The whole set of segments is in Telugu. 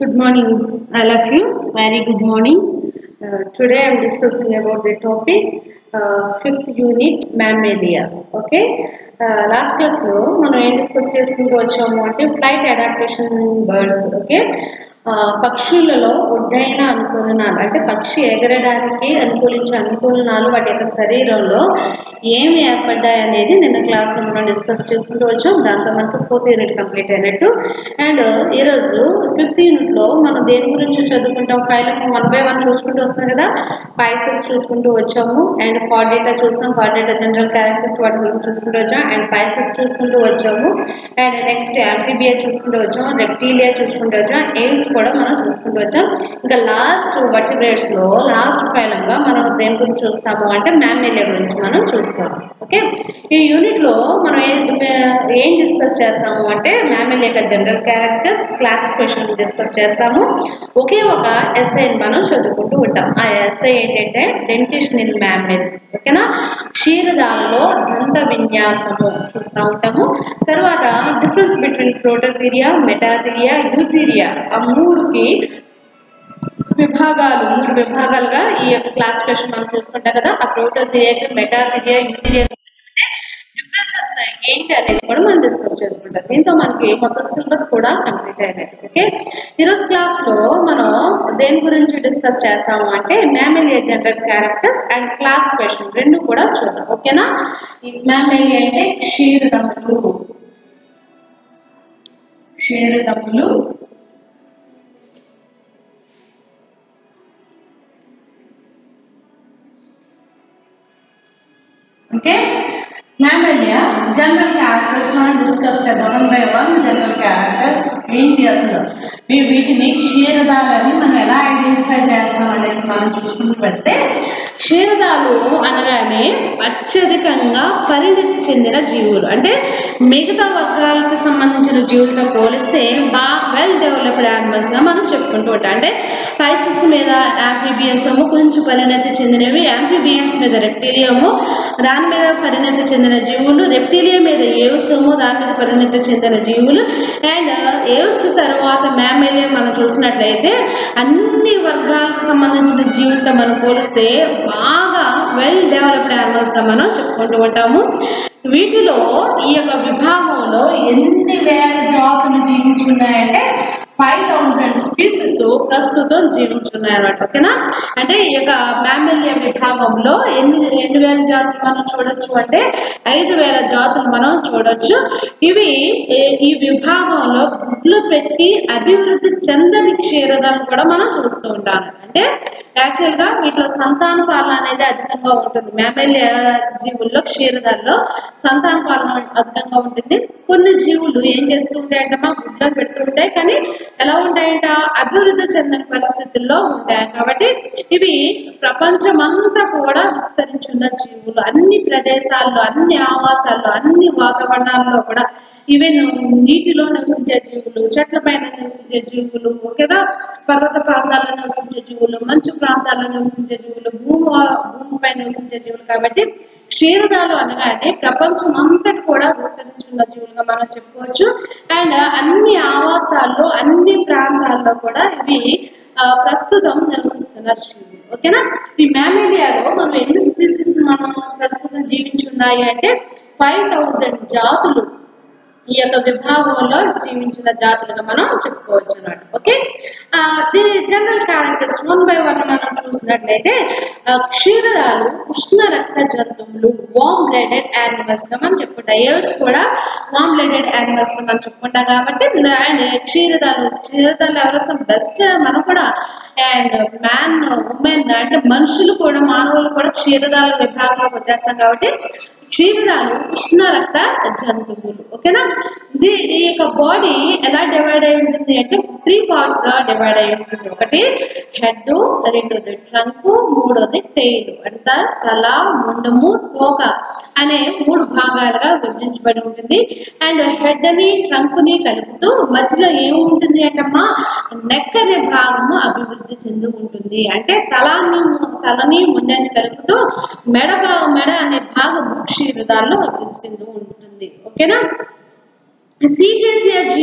Good morning, all of you. Very good morning. Uh, today I am discussing about the topic uh, fifth unit mammalia. Okay. Uh, last క్లాస్లో మనం ఏం డిస్కస్ చేసుకుంటూ వచ్చాము అంటే ఫ్లైట్ అడాప్టేషన్ బర్డ్స్ ఓకే పక్షులలో ఒడ్డైన అనుకూలనాలు అంటే పక్షి ఎగరడానికి అనుకూలించే అనుకూలనాలు వాటి యొక్క శరీరంలో ఏమి ఏర్పడ్డాయి అనేది నిన్న క్లాస్లో మనం డిస్కస్ చేసుకుంటూ వచ్చాం దాంతో మనకు ఫోర్త్ యూనిట్ కంప్లీట్ అయినట్టు అండ్ ఈరోజు ఫిఫ్త్ యూనిట్లో మనం దేని గురించి చదువుకుంటాం ఫైవ్ వన్ బై వన్ చూసుకుంటూ వస్తాం కదా పైసెస్ చూసుకుంటూ వచ్చాము అండ్ కార్డేటా చూసాం కార్డేటా జనరల్ క్యారెక్టర్స్ వాటి గురించి చూసుకుంటూ వచ్చాం అండ్ పైసెస్ చూసుకుంటూ వచ్చాము అండ్ నెక్స్ట్ యాంఫిబియా చూసుకుంటూ వచ్చాం రెప్టీలియా చూసుకుంటూ వచ్చాం ఎయిమ్స్ కూడా మనం చూసుకుంటూ వచ్చాం ఇంకా లాస్ట్ వర్టిబ్రేట్స్లో లాస్ట్ ఫైలంగా మనం దేని గురించి చూస్తాము అంటే మ్యామిలియా గురించి మనం చూస్తాము ఓకే ఈ యూనిట్లో మనం ఏ ఏం డిస్కస్ చేస్తాము అంటే మ్యామిలియా యొక్క జనరల్ క్యారెక్టర్స్ క్లాసిఫికేషన్ డిస్కస్ చేస్తాము ఒకే ఒక ఎస్ఐని మనం చదువుకుంటూ ఉంటాం ఆ ఎస్ఐ ఏంటంటే డెంటిషన్ ఇన్ మ్యామిల్స్ ఓకేనా క్షీరదాలలో దంత విన్యాసము చూస్తూ ఉంటాము తర్వాత difference between prototheria metatheria Eutheria ఆ మూడుకి విభాగాలు మూడు విభాగాలుగా ఈ యొక్క క్లాసిఫికేషన్ మనం చూస్తుంటాం కదా ఆ ప్రోటోథీరియాకి మెటాథీరియా యూథీరియా డిఫరెన్సెస్ ఏంటి అనేది కూడా మనం డిస్కస్ చేసుకుంటాం దీంతో మనకి మొత్తం సిలబస్ కూడా కంప్లీట్ అయినట్టు ఓకే ఈరోజు క్లాస్లో మనం దేని గురించి డిస్కస్ చేస్తాము అంటే Mammalia general characters and classification రెండు కూడా చూద్దాం ఓకేనా ఈ మ్యామిలియా అంటే క్షీరదములు క్షీరదములు ఓకే మ్యామలియా జనరల్ క్యారెక్టర్స్ మనం డిస్కస్ చేద్దాం one by one general characters ఏంటి అసలు వీ- వీటిని క్షీరదాలని మనం ఎలా ఐడెంటిఫై చేస్తాం అనేది మనం చూసుకుంటూ వెళ్తే క్షీరదాలు అనగానే అత్యధికంగా పరిణితి చెందిన జీవులు అంటే మిగతా వర్గాలకు సంబంధించిన జీవులతో పోలిస్తే బాగా వెల్ డెవలప్డ్ యానిమల్స్గా మనం చెప్పుకుంటూ ఉంటాం అంటే పైసెస్ మీద యాంఫిబియన్స్ ఏమో కొంచెం పరిణతి చెందినవి యాంఫిబియన్స్ మీద రెప్టీలియము దాని మీద పరిణతి చెందిన జీవులు రెప్టీలియా మీద ఏవసము దాని మీద పరిణతి చెందిన జీవులు అండ్ ఏవస్ తర్వాత మ్యామేలియా మనం చూసినట్లయితే అన్ని వర్గాలకు సంబంధించిన జీవులతో మనం పోలిస్తే బాగా వెల్ డెవలప్డ్ యానిమల్స్గా మనం చెప్పుకుంటూ ఉంటాము వీటిలో ఈ యొక్క విభాగంలో ఎన్ని వేల జాతులు జీవించున్నాయంటే ఫైవ్ థౌజండ్ స్పీసెస్ ప్రస్తుతం జీవించున్నాయి అన్నమాట ఓకేనా అంటే ఈ యొక్క మ్యామిలియా విభాగంలో ఎన్ని ఎన్ని వేల జాతులు మనం చూడొచ్చు అంటే ఐదు వేల జాతులు మనం చూడొచ్చు ఇవి ఏ- ఈ విభాగంలో గుడ్లు పెట్టి అభివృద్ధి చెందని క్షీరదాలను కూడా మనం చూస్తూ ఉంటాం అంటే యాక్చువల్గా వీటిలో సంతాన పాలన అనేది అధికంగా ఉంటుంది మ్యామిలియా జీవుల్లో క్షీరదాల్లో సంతాన పాలన అధికంగా ఉంటుంది కొన్ని జీవులు ఏం చేస్తూ ఉంటాయంటే మా గుడ్లను పెడుతూ ఉంటాయి కానీ ఎలా ఉంటాయంట అభివృద్ధి చెందని పరిస్థితుల్లో ఉంటాయి కాబట్టి ఇవి ప్రపంచమంతా కూడా విస్తరించున్న జీవులు అన్ని ప్రదేశాల్లో అన్ని ఆవాసాల్లో అన్ని వాతావరణాల్లో కూడా ఈవెన్ నీటిలో నివసించే జీవులు చెట్ల పైన నివసించే జీవులు ఓకేనా పర్వత ప్రాంతాల్లో నివసించే జీవులు మంచు ప్రాంతాల్లో నివసించే జీవులు భూమి భూమిపై నివసించే జీవులు కాబట్టి క్షీరదాలు అనగానే ప్రపంచం అంతటి కూడా విస్తరించున్న జీవులుగా మనం చెప్పుకోవచ్చు అండ్ అన్ని ఆవాసాల్లో అన్ని ప్రాంతాల్లో కూడా ఇవి ఆ, ప్రస్తుతం నివసిస్తున్న జీవులు ఓకేనా ఈ మ్యామేలియాలో మనం ఎన్ని స్పీసీస్ మనం ప్రస్తుతం జీవించున్నాయి అంటే ఫైవ్ థౌజండ్ జాతులు ఈ యొక్క విభాగంలో జీవించిన జాతులుగా మనం చెప్పుకోవచ్చు అన్నమాట ఓకే ఆ, దీని general characters one by one మనం చూసినట్లయితే ఆ, క్షీరదాలు ఉష్ణ రక్త జంతువులు వామ్ బ్లడెడ్ యానిమల్స్ గా మనం చెప్పుకుంటాం ఏవ్స్ కూడా వామ్ బ్లడెడ్ యానిమల్స్ గా మనం చెప్పుకుంటాం కాబట్టి అండ్ క్షీరదాలు క్షీరదాలు ఎవరు బెస్ట్ మనం కూడా అండ్ మ్యాన్ ఉమెన్ అంటే మనుషులు కూడా మానవులు కూడా క్షీరదాల విభాగంలోకి వచ్చేస్తాం కాబట్టి క్షీరదాలు ఉష్ణ రక్త జంతువులు ఓకేనా ఇది ఈ యొక్క బాడీ ఎలా డివైడ్ అయి ఉంటుంది అంటే త్రీ పార్ట్స్ గా డివైడ్ అయి ఉంటుంది ఒకటి హెడ్ రెండోది ట్రంక్ మూడోది టెయిల్ అంటే తల ముండము తోక అనే మూడు భాగాలుగా విభజించబడి ఉంటుంది అండ్ హెడ్ ని ట్రంక్ ని కలుపుతూ మధ్యలో ఏముంటుంది అంటమ్మా నెక్ అనే భాగము అభివృద్ధి చెంది ఉంటుంది అంటే తలాన్ని తలని ముండని కలుపుతూ మెడ భాగం మెడ అనే భాగము క్షీరదాల్లో అభివృద్ధి చెంది ఉంటుంది ఓకేనా సీకేసియా జీవుల్లో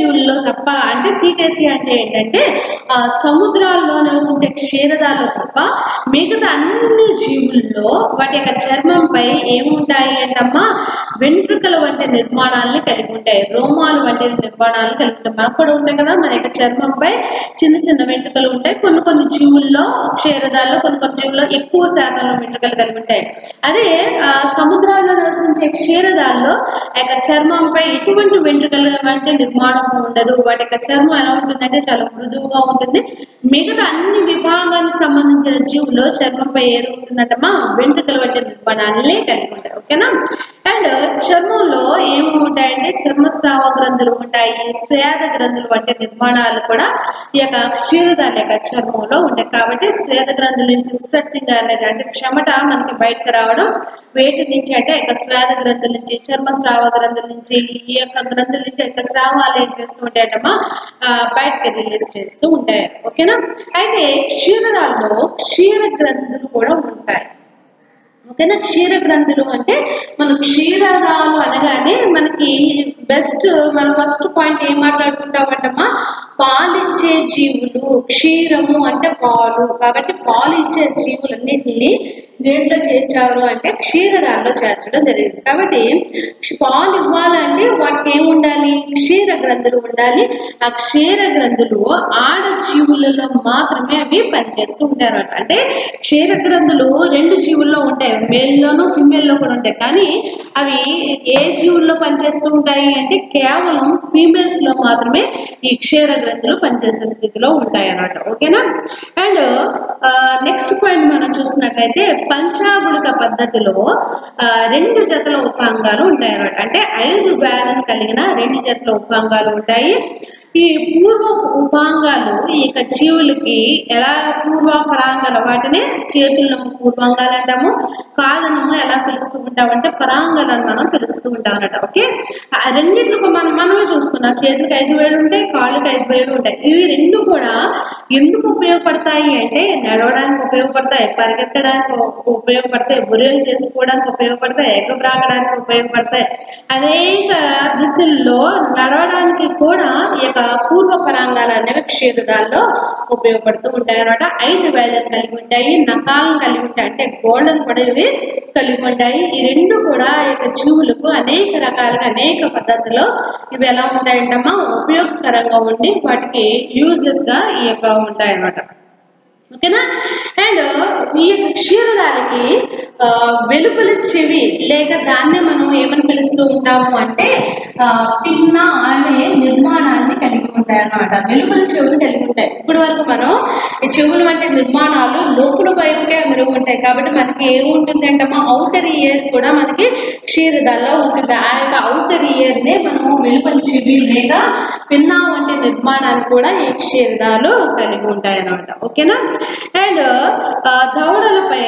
తప్ప అంటే సీటేసి అంటే ఏంటంటే ఆ, సముద్రాల్లో నివసించే క్షీరదాల్లో తప్ప మిగతా అన్ని జీవుల్లో వాటి యొక్క చర్మంపై ఏముంటాయి అంటమ్మా వెంట్రుకల వంటి నిర్మాణాలని కలిగి ఉంటాయి రోమాలు వంటి నిర్మాణాలను కలిగి ఉంటాయి మనకు కూడా ఉంటాయి కదా మన యొక్క చర్మంపై చిన్న చిన్న వెంట్రుకలు ఉంటాయి కొన్ని కొన్ని జీవుల్లో క్షీరదాల్లో కొన్ని కొన్ని జీవుల్లో ఎక్కువ శాతంలో వెంట్రుకలు కలిగి ఉంటాయి అదే ఆ, సముద్రాల్లో నివసించే క్షీరదాల్లో ఆ యొక్క చర్మంపై ఎటువంటి వెంట్రుకల వంటి నిర్మాణం ఉండదు వాటి యొక్క చర్మం ఎలా ఉంటుందంటే చాలా మృదువుగా ఉంటుంది మిగతా అన్ని విభాగానికి సంబంధించిన జీవుల్లో చర్మంపై ఏది ఉంటుందంటమ్మా వెంట్రుకల వంటి నిర్మాణాలనే కలిగి ఉంటాయి ఓకేనా అండ్ చర్మంలో ఏమి ఉంటాయంటే చర్మస్రావ గ్రంథులు ఉంటాయి శ్వేత గ్రంథులు వంటి నిర్మాణాలు కూడా ఈ యొక్క క్షీరదాల యొక్క చర్మంలో ఉంటాయి కాబట్టి శ్వేత గ్రంథుల నుంచి స్వెట్టింగ్ అనేది అంటే చెమట మనకి బయటకు రావడం వేటి నుంచి అంటే యొక్క శ్వేత గ్రంథుల నుంచి చర్మస్రావ గ్రంథుల నుంచి ఈ యొక్క గ్రంథుల నుంచి యొక్క స్రావాలు ఏం చేస్తూ ఉంటాయటమ్మా ఆ, బయటకి రిలీజ్ చేస్తూ ఉంటాయి ఓకేనా అయితే క్షీరదాల్లో క్షీర గ్రంథులు కూడా ఉంటాయి ఓకేనా క్షీర గ్రంథులు అంటే మనం క్షీరదాలు అనగానే మనకి బెస్ట్ మనం ఫస్ట్ పాయింట్ ఏం మాట్లాడుకుంటామంటమ్మా పాలిచ్చే జీవులు క్షీరము అంటే పాలు కాబట్టి పాలు ఇచ్చే జీవులన్నింటినీ దేంట్లో చేర్చారు అంటే క్షీరదాల్లో చేర్చడం జరిగింది కాబట్టి క్ష- పాలు ఇవ్వాలంటే వాటికి ఏమి ఉండాలి క్షీర గ్రంథులు ఉండాలి ఆ క్షీర గ్రంథులు ఆడ జీవులలో మాత్రమే అవి పనిచేస్తూ ఉంటారు అంటే క్షీర గ్రంథులు రెండు జీవుల్లో ఉంటాయి మేల్లోను ఫిమేల్లో కూడా ఉంటాయి కానీ అవి ఏ జీవుల్లో పనిచేస్తూ ఉంటాయి అంటే కేవలం ఫీమేల్స్ లో మాత్రమే ఈ క్షీర గ్రంథులు పనిచేసే స్థితిలో ఉంటాయి అన్నమాట ఓకేనా అండ్ నెక్స్ట్ పాయింట్ మనం చూసినట్లయితే పంచాగుళిక పద్ధతిలో ఆ, రెండు జతల ఉపాంగాలు ఉంటాయి అన్నమాట అంటే ఐదు వేలను కలిగిన రెండు జతల ఉపాంగాలు ఉంటాయి ఈ పూర్వ ఉపాంగాలు ఈ యొక్క జీవులకి ఎలా పూర్వ పరాంగాలు వాటిని చేతులను పూర్వాంగాలు అంటాము కాళ్ళను ఎలా పిలుస్తూ ఉంటామంటే పరాంగాలు అని మనం పిలుస్తూ ఉంటాం అన్నమాట ఓకే ఆ రెండిట్లకు మనం మనమే చూసుకున్నాం చేతులకు ఐదు వేలు ఉంటాయి కాళ్ళకి ఐదు వేలు ఉంటాయి ఇవి రెండు కూడా ఎందుకు ఉపయోగపడతాయి అంటే నడవడానికి ఉపయోగపడతాయి పరిగెత్తడానికి ఉ- ఉపయోగపడతాయి బుర్రెలు చేసుకోవడానికి ఉపయోగపడతాయి ఎగబ్రాగడానికి ఉపయోగపడతాయి అనేక దిశల్లో నడవడానికి కూడా ఈ యొక్క పూర్వ పరాంగాలు అనేవి క్షీరదాల్లో ఉపయోగపడుతూ ఉంటాయి అనమాట ఐదు వేలను కలిగి ఉంటాయి నకాలను కలిగి ఉంటాయి అంటే గోల్డెన్ కూడా ఇవి కలిగి ఉంటాయి ఈ రెండు కూడా ఈ యొక్క జీవులకు అనేక రకాలుగా అనేక పద్ధతిలో ఇవి ఎలా ఉంటాయంటమ్మా ఉపయోగకరంగా ఉండి వాటికి యూజెస్ గా ఈ యొక్క ఉంటాయి అన్నమాట ఓకేనా అండ్ ఈ యొక్క క్షీరదాలకి ఆ, వెలుపల చెవి లేక దాన్నే మనం ఏమని పిలుస్తూ ఉంటాము అంటే ఆ, పిన్న అనే నిర్మాణాన్ని కలిగి ఉంటాయి అన్నమాట వెలుపల చెవులు కలిగి ఉంటాయి ఇప్పటి వరకు మనం ఈ చెవులు వంటి నిర్మాణాలు లోపల వైపుకే అమరు ఉంటాయి కాబట్టి మనకి ఏముంటుంది అంటే మా అవుటర్ ఇయర్ కూడా మనకి క్షీరదాల్లో ఉంటుంది ఆ యొక్క అవుటర్ ఇయర్ నే మనం వెలుపల చెవి లేక పిన్నా వంటి నిర్మాణాన్ని కూడా ఈ క్షీరదాలు కలిగి ఉంటాయి అన్నమాట ఓకేనా అండ్ దవడలపై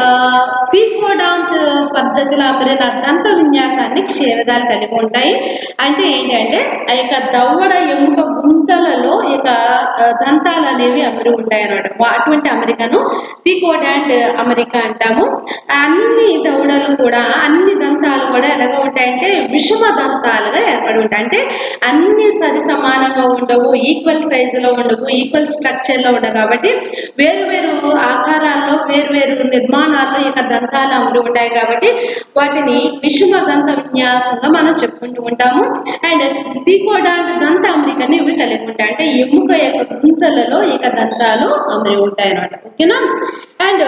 త్రీకోడాంత్ పద్ధతిలో అమరిన దంత విన్యాసాన్ని క్షీరదాలు కలిగి ఉంటాయి అంటే ఏంటంటే ఆ యొక్క దవడ ఎముక గుంటలలో ఈ యొక్క ఆ, దంతాలు అనేవి అమరి ఉంటాయి అన్నమాట వా- అటువంటి అమెరికను త్రీకోడాంట్ అమెరికా అంటాము అన్ని దవడలు కూడా అన్ని దంతాలు కూడా ఎలాగ ఉంటాయంటే విషమ దంతాలుగా ఏర్పడి ఉంటాయి అంటే అన్ని సరి సమానంగా ఉండవు ఈక్వల్ సైజులో ఉండవు ఈక్వల్ స్ట్రక్చర్లో ఉండవు కాబట్టి వేరు వేరు ఆకారాల్లో వేరు వేరు నిర్మాణాల్లో ఈ యొక్క దంతాలు అమలు ఉంటాయి కాబట్టి వాటిని విషమ దంత విన్యాసంగా మనం చెప్పుకుంటూ ఉంటాము అండ్ త్రికోడాంట్ దంత అమరికని ఇవి కలిగి ఉంటాయి అంటే ఎముక యొక్క గుంతలలో ఈ యొక్క దంతాలు అమరి ఉంటాయి అన్నమాట ఓకేనా అండ్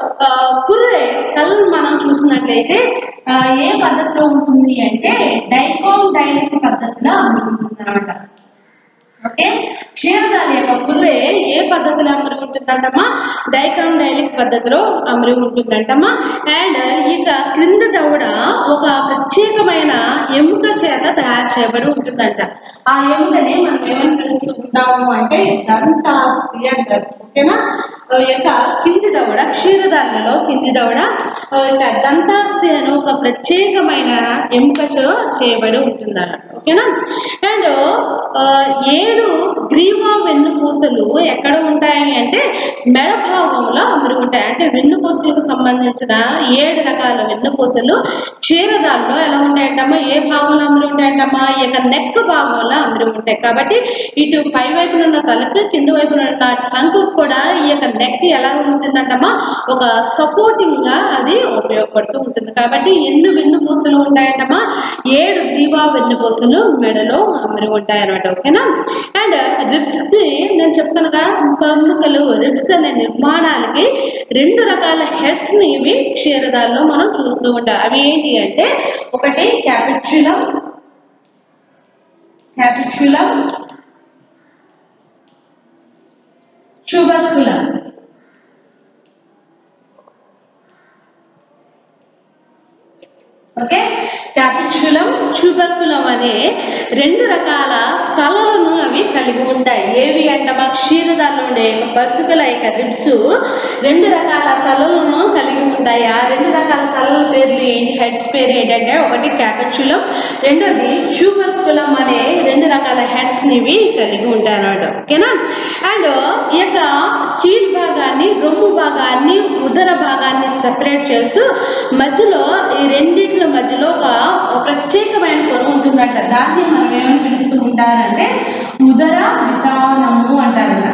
పుర్రె స్కల్ మనం చూసినట్లయితే ఆ, ఏ పద్ధతిలో ఉంటుంది అంటే డైకోన్ డైలిక్ పద్ధతిలో అమరి ఉంటుంది అనమాట ఓకే క్షీరదాని యొక్క పుర్రె ఏ పద్ధతిలో అమరి ఉంటుందంటమ్మా డైకాన్ డైలిక్ పద్ధతిలో అమరి ఉంటుందంటమ్మా అండ్ ఇక క్రింద దవడ ఒక ప్రత్యేకమైన ఎముక చేత తయారు చేయబడి ఉంటుందంట ఆ ఎముకని మనం ఏమని పిలుస్తుంటాము అంటే దంతాస్తి అంటారు ఓకేనా ఆ యొక్క కింది దవడ క్షీరదాలలో కింది దవడ ఆ యొక్క దంతాస్తి అనే ఒక ప్రత్యేకమైన ఎముకతో చేయబడి ఉంటుందన్నమాట ఓకేనా అండ్ ఏడు గ్రీవా వెన్నుపూసలు ఎక్కడ ఉంటాయి అంటే మెడ భాగంలో అమరి ఉంటాయి అంటే వెన్నుపూసలకు సంబంధించిన ఏడు రకాల వెన్నుపూసలు క్షీరదాల్లో ఎలా ఉంటాయంటమ్మా ఏ భాగంలో అమరి ఉంటాయంటమ్మా ఈ యొక్క నెక్ భాగంలో అమరి ఉంటాయి కాబట్టి ఇటు పై వైపున ఉన్న తలకు కింద వైపున ఉన్న ట్రంక్ కూడా ఈ యొక్క నెక్ ఎలా ఉంటుందంటమ్మా ఒక సపోర్టింగ్ గా అది ఉపయోగపడుతూ ఉంటుంది కాబట్టి ఎన్ని వెన్నుపూసలు ఉంటాయంటమ్మా ఏడు గ్రీవా వెన్నుపూసలు మెడలో అమరి ఉంటాయి అనమాట ఓకేనా అండ్ రిబ్స్ కి నేను చెప్తానుగా ప్రముఖలు రిబ్స్ అనే నిర్మాణానికి రెండు రకాల హెడ్స్ ని ఇవి క్షీరదాల్లో మనం చూస్తూ ఉంటాం అవి ఏంటి అంటే ఒకటి capitulum capitulum tuberculum okay capitulum tuberculum అనే రెండు రకాల తలలను అవి కలిగి ఉంటాయి ఏవి అంటే మా క్షీరదాల్లో ఉండే యొక్క పసుకల యొక్క రిబ్స్ రెండు రకాల తలలను కలిగి ఉంటాయి ఆ రెండు రకాల తలల పేర్లు ఏంటి హెడ్స్ పేరు ఏంటంటే ఒకటి క్యాపిచులం రెండోది ట్యూబర్కులం అనే రెండు రకాల హెడ్స్ ఇవి కలిగి ఉంటాయి అన్నమాట ఓకేనా అండ్ ఈ యొక్క కీల్ భాగాన్ని రొమ్ము భాగాన్ని ఉదర భాగాన్ని సెపరేట్ చేస్తూ మధ్యలో ఈ రెండిట్ల మధ్యలో ఒక ప్రత్యేకమైన పొర ఉంటుందంట దాన్ని మనం ఏమని పిలుస్తూ ఉంటారంటే ఉదర విధానము అంటారంట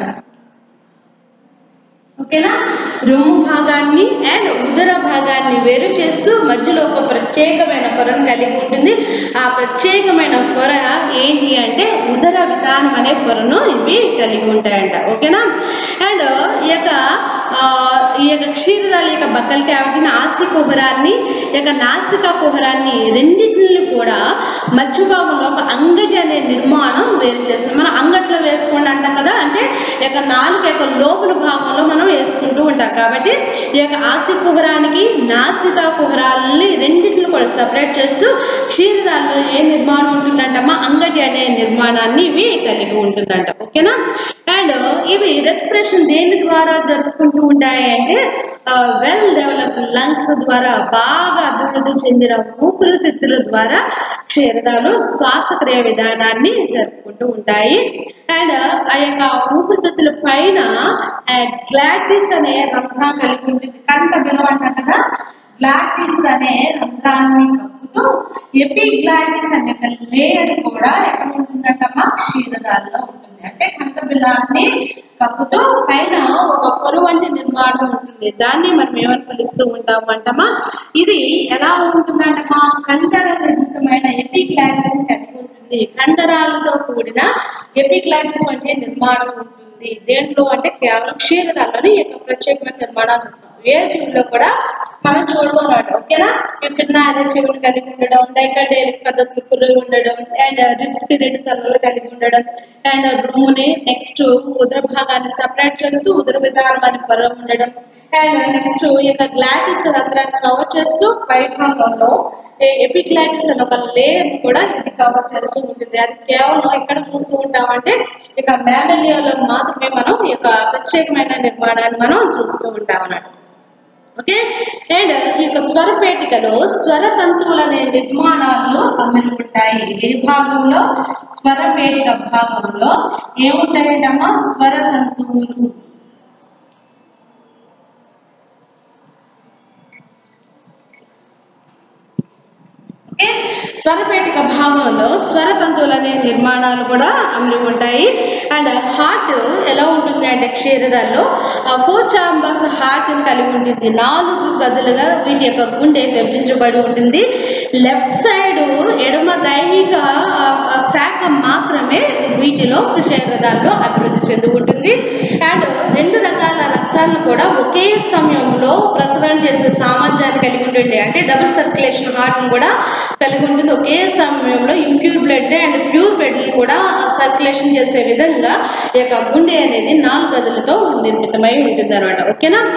ఓకేనా రొమ్ము భాగాన్ని అండ్ ఉదర భాగాన్ని వేరు చేస్తూ మధ్యలో ఒక ప్రత్యేకమైన పొరను కలిగి ఉంటుంది ఆ ప్రత్యేకమైన పొర ఏంటి అంటే ఉదర విధానం అనే పొరను ఇవి కలిగి ఉంటాయంట ఓకేనా అండ్ ఈ యొక్క ఆ, ఈ యొక్క క్షీరదాల యొక్క బక్కల క్యావిటీని ఆసి కుహరాన్ని ఈ యొక్క నాసిక కుహరాన్ని రెండింటిని కూడా మధ్య భాగంలో ఒక అంగటి అనే నిర్మాణం వేరు చేస్తుంది మనం అంగట్లో వేసుకోండి అంటాం కదా అంటే ఈ యొక్క నాలుగు యొక్క లోపల భాగంలో మనం వేసుకుంటూ ఉంటాం కాబట్టి ఈ యొక్క ఆసి కుహరానికి నాసిక కుహరాలని రెండింటిని కూడా సపరేట్ చేస్తూ క్షీరదాల్లో ఏ నిర్మాణం ఉంటుందంటమ్మా అంగటి అనే నిర్మాణాన్ని ఇవి కలిగి ఉంటుందంట ఓకేనా అండ్ ఇవి రెస్పిరేషన్ దేని ద్వారా జరుపుకుంటూ ఉంటాయి అంటే వెల్ డెవలప్ లంగ్స్ ద్వారా బాగా అభివృద్ధి చెందిన ఊపిరితిత్తుల ద్వారా క్షీరదాలు శ్వాసక్రియ విధానాన్ని జరుపుకుంటూ ఉంటాయి అండ్ ఆ యొక్క ఊపిరితిత్తుల పైన గ్లాటిస్ అనే రంధ్రం కలిగి ఉంటుంది కంట బిలం అంటాం కదా గ్లాటిస్ అనే రంధ్రాన్ని కప్పుతూ ఎపిగ్లాటిస్ అనే ఒక లేయర్ కూడా ఎక్కడ ఉంటుందంటమ్మా క్షీరదాల్లో ఉంటుంది అంటే కంఠబిలాన్ని కప్పుతూ పైన ఒక పొరు వంటి నిర్మాణం ఉంటుంది దాన్ని మనం ఏమని పిలుస్తూ ఉంటాము అంటమా ఇది ఎలా ఉంటుందంటమా కండర నిర్మితమైన ఎపిగ్లాటిస్ కలిగి ఉంటుంది కండరాలతో కూడిన ఎపిగ్లాటిస్ వంటి నిర్మాణం ఉంటుంది దేంట్లో అంటే కేవలం క్షీరదాల్లోని ఈ యొక్క ప్రత్యేకమైన నిర్మాణాలు చూస్తాం ఏ జీవుల్లో కూడా మనం చూడమన్నమాట ఓకేనా ఈ చిన్న అనే చెవులు కలిగి ఉండడం డైకడేలిక్ పద్ధతులు కుర్రలు ఉండడం అండ్ రిబ్స్ కి రెండు తలలు కలిగి ఉండడం అండ్ రొమ్ముని నెక్స్ట్ ఉదర భాగాన్ని సపరేట్ చేస్తూ ఉదర విధానం అని పొర ఉండడం అండ్ నెక్స్ట్ ఈ యొక్క గ్లాటిస్ రంధ్రాన్ని కవర్ చేస్తూ పై భాగంలో ఎపిక్లాటిస్ అని ఒక లేయర్ కూడా ఇది కవర్ చేస్తూ ఉంటుంది అది కేవలం ఎక్కడ చూస్తూ ఉంటామంటే ఇక మ్యామలియాలో మాత్రమే మనం ఈ యొక్క ప్రత్యేకమైన నిర్మాణాన్ని మనం చూస్తూ ఉంటాం అన్నట్టు ఓకే అండ్ ఈ యొక్క స్వరపేటికలో స్వర తంతువులు అనే నిర్మాణాలు అమరి ఉంటాయి ఏ భాగంలో స్వరపేటిక భాగంలో ఏముంటాయంటమ్మా స్వర తంతువులు ఓకే స్వరపేటిక భాగంలో స్వర తంతువులు అనే నిర్మాణాలు కూడా అమరి ఉంటాయి అండ్ హార్ట్ ఎలా ఉంటుంది అంటే క్షీరదాల్లో ఫోర్ చాంబర్స్ హార్ట్ కలిగి ఉంటుంది నాలుగు గదులుగా వీటి యొక్క గుండె విభజించబడి ఉంటుంది లెఫ్ట్ సైడ్ ఎడమ దైహిక ఆ, ఆ శాఖ మాత్రమే వీటిలో క్షీరదాల్లో అభివృద్ధి చెంది ఉంటుంది అండ్ రెండు రకాల రక్తాలను కూడా ఒకే సమయంలో ప్రసరణ చేసే సామర్థ్యాన్ని కలిగి ఉంటుంది అంటే డబుల్ సర్క్యులేషన్ హార్ట్ కూడా కలిగి ఉంటుంది ఒకే సమయంలో impure blood and pure blood కూడా సర్క్యులేషన్ చేసే విధంగా ఈ యొక్క గుండె అనేది నాలుగు గదులతో నిర్మితమై ఉంటుంది అనమాట ఓకేనా అండ్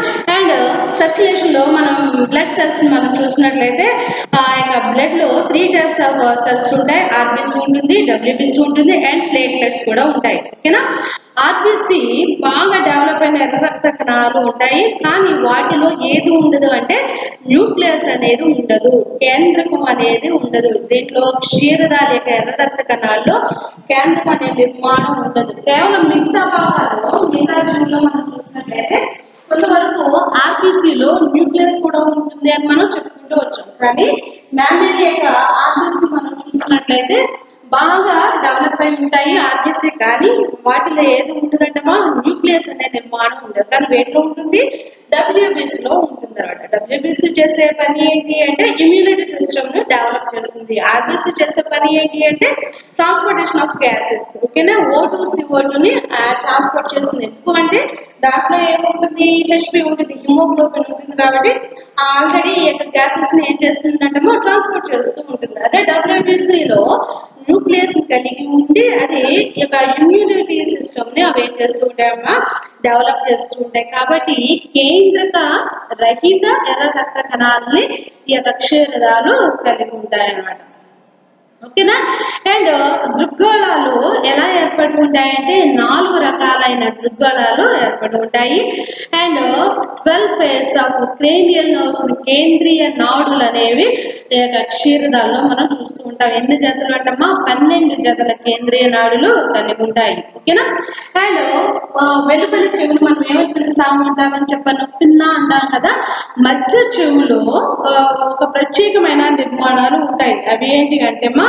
అండ్ సర్క్యులేషన్లో మనం బ్లడ్ సెల్స్ మనం చూసినట్లయితే ఆ యొక్క బ్లడ్లో త్రీ టైప్స్ ఆఫ్ సెల్స్ ఉంటాయి ఆర్బీసీ ఉంటుంది డబ్ల్యూబీసీ ఉంటుంది అండ్ ప్లేట్లెట్స్ కూడా ఉంటాయి ఓకేనా ఆర్బీసీ బాగా డెవలప్ అయిన ఎర్ర రక్త కణాలు ఉంటాయి కానీ వాటిలో ఏది ఉండదు అంటే న్యూక్లియస్ అనేది ఉండదు కేంద్రకం అనేది ఉండదు దీంట్లో క్షీరదాల యొక్క ఎర్ర రక్త కణాల్లో కేంద్రం అనే నిర్మాణం ఉండదు కేవలం మిగతా భాగాల్లో మిగతా జీవుల్లో మనం చూసినట్లయితే కొంతవరకు ఆర్బీసీలో న్యూక్లియస్ కూడా ఉంటుంది అని మనం చెప్పుకుంటూ వచ్చాం కానీ మ్యామేల్ యొక్క ఆర్బీసీ మనం చూసినట్లయితే బాగా డెవలప్ అయి ఉంటాయి ఆర్బీసీ కానీ వాటిలో ఏది ఉంటుందంటమా న్యూక్లియస్ అనే నిర్మాణం ఉండదు కానీ వేటిలో ఉంటుంది డబ్ల్యూబీసీ లో ఉంటుంది అనమాట డబ్ల్యూబీసీ చేసే పని ఏంటి అంటే ఇమ్యూనిటీ సిస్టమ్ ని డెవలప్ చేస్తుంది ఆర్బీసీ చేసే పని ఏంటి అంటే ట్రాన్స్పోర్టేషన్ ఆఫ్ గ్యాసెస్ ఓకేనా ఓ టూ సిఓ టూని ట్రాన్స్పోర్ట్ చేస్తుంది ఎక్కువ అంటే దాంట్లో ఏముంటుంది హెచ్పి ఉంటుంది హిమోగ్లోబిన్ ఉంటుంది కాబట్టి ఆల్రెడీ ఈ యొక్క గ్యాసెస్ ని ఏం చేస్తుందంటమో ట్రాన్స్పోర్ట్ చేస్తూ ఉంటుంది అదే డబ్ల్యూబీసీలో న్యూక్లియస్ కలిగి ఉండి అది ఈ యొక్క ఇమ్యూనిటీ సిస్టమ్ ని అవి ఏం చేస్తూ ఉంటాయమ్మా డెవలప్ చేస్తూ ఉంటాయి కాబట్టి కేంద్రక రహిత ఎర్ర రక్త కణాలని ఈ యొక్క క్షీరదాలు కలిగి ఉంటాయి అన్నమాట ఓకేనా అండ్ దృగ్గోళాలు ఎలా ఏర్పడి ఉంటాయంటే నాలుగు రకాలైన దృగ్గోళాలు ఏర్పడి ఉంటాయి and twelve pairs of cranial nerves కేంద్రీయ నాడులు అనేవి ఈ యొక్క క్షీరదాల్లో మనం చూస్తూ ఉంటాం ఎన్ని జతలు అంటమ్మా పన్నెండు జతల కేంద్రీయ నాడులు కలిగి ఉంటాయి ఓకేనా అండ్ వెలుపలి చెవులు మనం ఏమని పిలుస్తాము అంటామని చెప్పాను పిన్న అంటాం కదా మధ్య చెవులో ఆ, ఒక ప్రత్యేకమైన నిర్మాణాలు ఉంటాయి అవి ఏంటి అంటే అమ్మా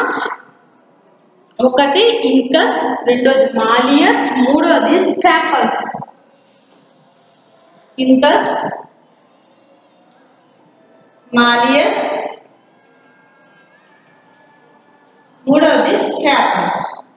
ఒకటి ఇంకస్ రెండోది మాలియస్ మూడోది స్టాపస్ ఇంకస్ మాలియస్ మూడవది స్టాపస్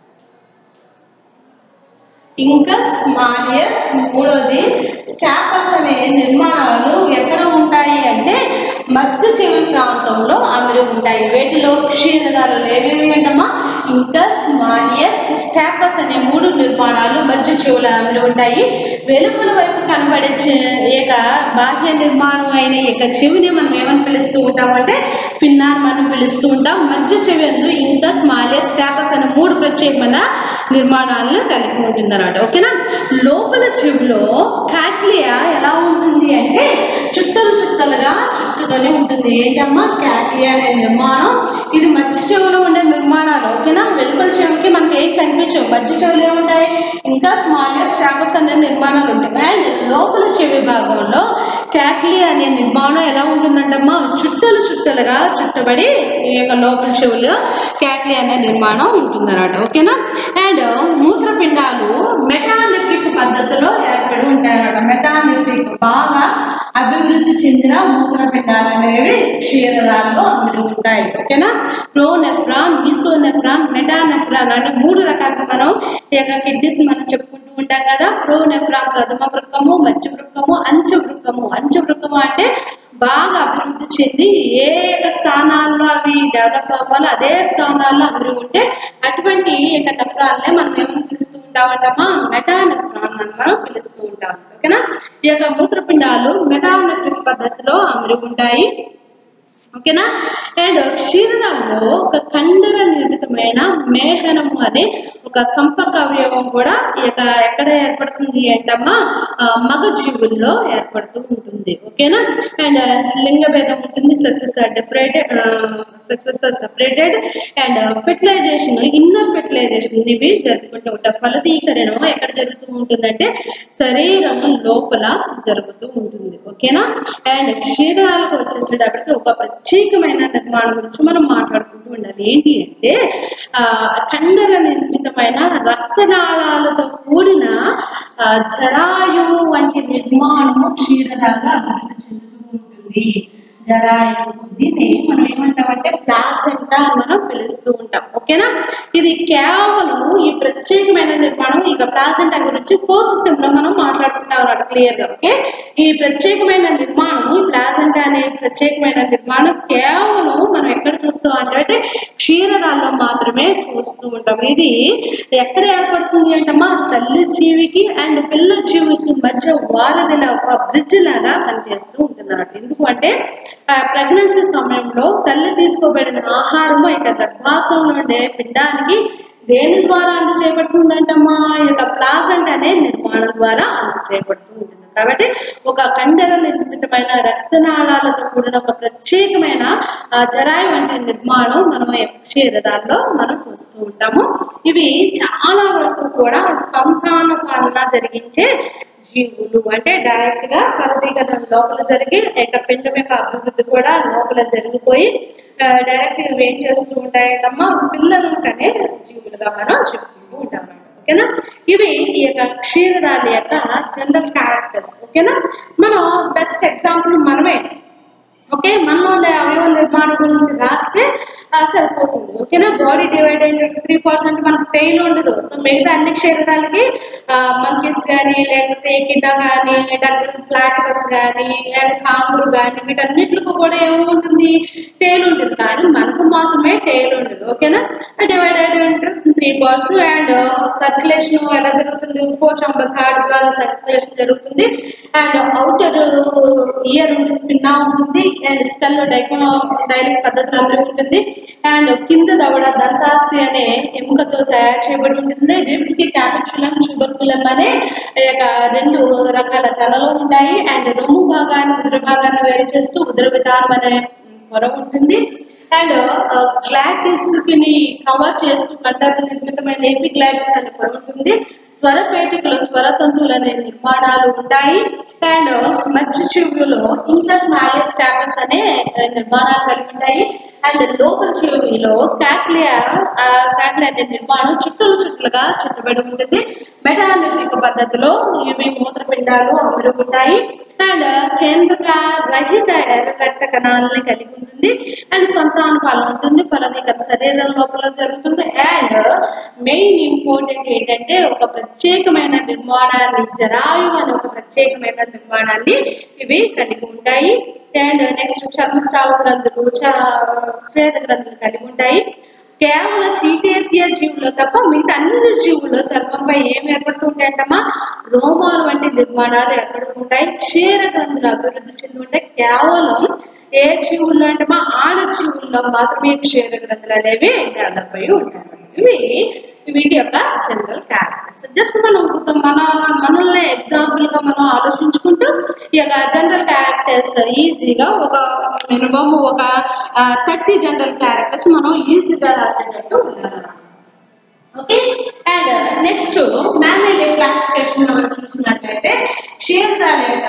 ఇంకస్ మాలియస్ మూడోది స్టాపస్ అనే నిర్మాణాలు ఎక్కడ ఉంటాయి అంటే మధ్య చెవి ప్రాంతంలో అమరి ఉంటాయి వీటిలో క్షీరదాలు ఏవేవి అంటమ్మా ఇంకస్ మాలియస్ స్టాపస్ అనే మూడు నిర్మాణాలు మధ్య చెవులు అమరి ఉంటాయి వెలుపల వైపు కనబడే చె- ఈ యొక్క బాహ్య నిర్మాణం అయిన ఈ యొక్క చెవిని మనం ఏమని పిలుస్తూ ఉంటామంటే పిన్నార్ మనం పిలుస్తూ ఉంటాం మధ్య చెవి అందు ఇంకస్ మాలియస్ స్టాపస్ అనే మూడు ప్రత్యేకమైన నిర్మాణాలను కలిగి ఉంటుంది అనమాట ఓకేనా లోపల చెవిలో క్యాట్లియా ఎలా ఉంటుంది అంటే చుట్టలు చుట్టలుగా చుట్టుకొని ఉంటుంది ఏంటమ్మా క్యాట్లియా అనే నిర్మాణం ఇది మధ్య చెవిలో ఉండే నిర్మాణాలు ఓకేనా వెలుపల చెవికి మనకి ఏం కనిపించవు మధ్య చెవులు ఏముంటాయి ఇంకా స్మాలర్ స్టాపస్ అనే నిర్మాణాలు ఉంటాయి అండ్ లోపల చెవి భాగంలో క్యాట్లీ అనే నిర్మాణం ఎలా ఉంటుందంటమ్మా చుట్టలు చుట్టలుగా చుట్టబడి ఈ యొక్క లోపల చెవులు క్యాట్లీ అనే నిర్మాణం ఉంటుందన్నమాట ఓకేనా అండ్ మూత్రపిండాలు మెటానిఫ్రిక్ పద్ధతిలో ఏర్పడి ఉంటాయన్నమాట మెటానిఫ్రిక్ బాగా అభివృద్ధి చెందిన మూత్రపిండాలు అనేవి క్షీరదాల్లో అమరి ఉంటాయి ఓకేనా ప్రోనెఫ్రాన్ మిసోనెఫ్రాన్ మెటానెఫ్రాన్ అని మూడు రకాలుగా మనం ఈ యొక్క కిడ్నీస్ మనం చెప్పుకుంటూ ఉంటాం కదా ప్రోనెఫ్రాన్ ప్రథమ వృక్కము మధ్య వృక్కము అంచె వృక్కము అంచె వృక్కము అంటే బాగా అభివృద్ధి చెంది ఏ యొక్క స్థానాల్లో అవి డెవలప్ అవ్వాలో అదే స్థానాల్లో అమరి ఉంటే అటువంటి ఈ యొక్క నెఫ్రాన్లే మనం ఏమని పిలుస్తూ ఉంటామంటామా మెటానెఫ్రాన్ అని మనం పిలుస్తూ ఉంటాం ఓకేనా ఈ యొక్క మూత్రపిండాలు మెటానెఫ్రిక్ పద్ధతిలో అమరి ఉంటాయి ఓకేనా అండ్ క్షీరదంలో ఒక కండర నిర్మితమైన మేహనము అనే ఒక సంపర్క అవయవం కూడా ఈ యొక్క ఎక్కడ ఏర్పడుతుంది అంటమ్మా ఆ, మగ జీవుల్లో ఏర్పడుతూ ఉంటుంది ఓకేనా అండ్ లింగ భేదం ఉంటుంది sexes differentiated sexes separated and fertilization inner fertilization ఇవి జరుపుకుంటూ ఉంటాయి ఫలదీకరణం ఎక్కడ జరుగుతూ ఉంటుందంటే శరీరం లోపల జరుగుతూ ఉంటుంది ఓకేనా అండ్ క్షీరాలకు వచ్చేసేటప్పటికి ఒక ప్రత్యేకమైన నిర్మాణం గురించి మనం మాట్లాడుకుంటూ ఉండాలి ఏంటి అంటే ఆ కండర నిర్మితమైన రక్తనాళాలతో కూడిన ఆ, జరాయువు వంటి నిర్మాణము క్షీరదాలుగా అభివృద్ధి చెందుతూ ఉంటుంది జరాయువు దీన్ని మనం ఏమంటామంటే ప్లాసెంటా అని మనం పిలుస్తూ ఉంటాం ఓకేనా ఇది కేవలం ఈ ప్రత్యేకమైన నిర్మాణం ఇక ప్లాసెంటా గురించి ఫోర్త్ సెమ్ లో మనం మాట్లాడుకుంటాం అన్నమాట క్లియర్ గా ఓకే ఈ ప్రత్యేకమైన నిర్మాణం ఈ ప్లాసెంటా అనే ప్రత్యేకమైన నిర్మాణం కేవలం మనం ఎక్కడ చూస్తాం అంటే క్షీరదాల్లో మాత్రమే చూస్తూ ఉంటాం ఇది ఎక్కడ ఏర్పడుతుంది అంటమ్మా తల్లి జీవికి అండ్ పిల్ల జీవికి మధ్య వారధిలా ఒక బ్రిడ్జ్ లాగా పనిచేస్తూ ఉంటుంది అన్నమాట ఎందుకు అంటే ప్రెగ్నెన్సీ సమయంలో తల్లి తీసుకోబడిన ఆహారము ఇక గర్భాశయంలో ఉండే పిండానికి దేని ద్వారా అందచేయబడుతుందంటమ్మా ఈ యొక్క ప్లాజెంట్ అనే నిర్మాణం ద్వారా అందచేయబడుతూ ఉంటుంది కాబట్టి ఒక కండర నిర్మితమైన రక్తనాళాలతో కూడిన ఒక ప్రత్యేకమైన ఆ, జరాయు వంటి నిర్మాణం మనం క్షీరదాల్లో మనం చూస్తూ ఉంటాము ఇవి చాలా వరకు కూడా సంతాన పాలన జరిగించే జీవులు అంటే డైరెక్ట్ గా ఫలదీకరణ లోపల జరిగి ఇక పిండం యొక్క అభివృద్ధి కూడా లోపల జరిగిపోయి డైరెక్ట్ గా ఇవి ఏం చేస్తూ ఉంటాయంటమ్మా పిల్లలను కనే జీవులుగా మనం చెప్పుకుంటూ ఉంటాం అన్నమాట. ఓకేనా ఇవి ఈ యొక్క క్షీరదాల యొక్క జనరల్ క్యారెక్టర్స్ ఓకేనా మనం బెస్ట్ ఎగ్జాంపుల్ మనమే ఓకే మనలో ఉండే అవయవ నిర్మాణం గురించి రాస్తే ఆ, సరిపోతుంది ఓకేనా బాడీ డివైడ్ అయిన త్రీ పర్సెంట్ మనకు టైల్ ఉండదు మిగతా అన్ని క్షేత్రాలకి మంకీస్ కానీ లేకపోతే కింద కానీ ప్లాటిపస్ కానీ లేదా కాంగురు కానీ వీటన్నిటికి కూడా ఏముంటుంది టైల్ ఉంటుంది కానీ మనకు మాత్రమే టైల్ ఉండదు ఓకేనా divided into three parts and circulation ఎలా జరుగుతుంది ఫోర్ చంబర్స్ హార్ట్ ద్వారా సర్క్యులేషన్ జరుగుతుంది అండ్ అవుటర్ ఇయర్ ఉంటుంది పిన్నా ఉంటుంది అండ్ స్కల్ డైకోనో డైలిక్ పద్ధతిలో అందరూ ఉంటుంది అండ్ కింద దవడ దంతాస్తి అనే ఎముకతో తయారు చేయబడి ఉంటుంది రిబ్స్ కి క్యాపిచులం ట్యూబర్కులం అనే ఈ యొక్క రెండు రకాల తలలు ఉంటాయి అండ్ రొమ్ము భాగాన్ని ఉదర భాగాన్ని వేరు చేస్తూ ఉదర విధానం అనే పొర ఉంటుంది అండ్ గ్లాటిస్ ని కవర్ చేస్తూ కండలు నిర్మితమైన ఎపిగ్లాటిస్ అనే పొర ఉంటుంది స్వరపేటికలో స్వరతంతువులు అనే నిర్మాణాలు ఉంటాయి అండ్ మధ్య చెవులలో ఇంటస్ మాలియస్ స్టాపస్ అనే ఆ, నిర్మాణాలు కలిగి ఉంటాయి అండ్ లోపల చెవిలో కాక్లియా కాక్లియా అనే నిర్మాణం చుట్టలు చుట్టలుగా చుట్టబడి ఉంటుంది మెటాలిఫిక్ పద్ధతిలో ఇవి మూత్రపిండాలు అమరు ఉంటాయి అండ్ కేంద్రక రహిత ఎర్ర రక్త కణాలని కలిగి ఉంటుంది అండ్ సంతాన పాలన ఉంటుంది ఫలదీకరణ శరీరం లోపల జరుగుతుంది అండ్ మెయిన్ ఇంపార్టెంట్ ఏంటంటే ఒక ప్రత్యేకమైన నిర్మాణాన్ని జరాయు అనే ఒక ప్రత్యేకమైన నిర్మాణాన్ని ఇవి కలిగి ఉంటాయి అండ్ నెక్స్ట్ చర్మస్రావ గ్రంథులు చ- శ్వేత గ్రంథులు కలిగి ఉంటాయి కేవలం సీటేసియా జీవుల్లో తప్ప మిగతా అన్ని జీవుల్లో చర్మంపై ఏం ఏర్పడుతూ ఉంటాయంటమ్మా రోమాలు వంటి నిర్మాణాలు ఏర్పడుతూ ఉంటాయి క్షీర గ్రంథులు అభివృద్ధి చెంది ఉంటాయి కేవలం ఏ జీవుల్లో అంటమా ఆడ జీవుల్లో మాత్రమే క్షీర గ్రంథులు అనేవి డెవలప్ అయి ఉంటాయి ఇవి వీటి యొక్క జనరల్ క్యారెక్టర్స్ జస్ట్ మనం ఒక మన మనల్ని ఎగ్జాంపుల్ గా మనం ఆలోచించుకుంటూ ఈ యొక్క జనరల్ క్యారెక్టర్స్ ఈజీగా ఒక మినిమం ఒక థర్టీ జనరల్ క్యారెక్టర్స్ మనం ఈజీగా రాసేటట్టు ఉండాలి okay and next mammalia classification మనం చూసినట్లయితే క్షీరదాల యొక్క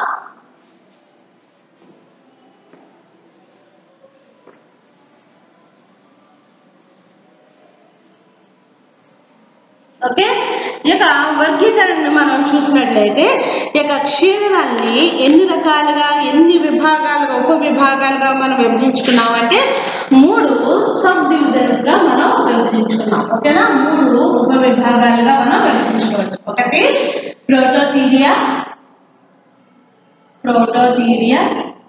ఓకే ఈ యొక్క వర్గీకరణను మనం చూసినట్లయితే ఈ యొక్క క్షీరదాన్ని ఎన్ని రకాలుగా ఎన్ని విభాగాలుగా ఉప విభాగాలుగా మనం విభజించుకున్నామంటే మూడు సబ్ డివిజన్స్ గా మనం విభజించుకున్నాం ఓకేనా మూడు ఉప విభాగాలుగా మనం విభజించుకోవచ్చు ఒకటి ప్రోటోథీరియా ప్రోటోథీరియా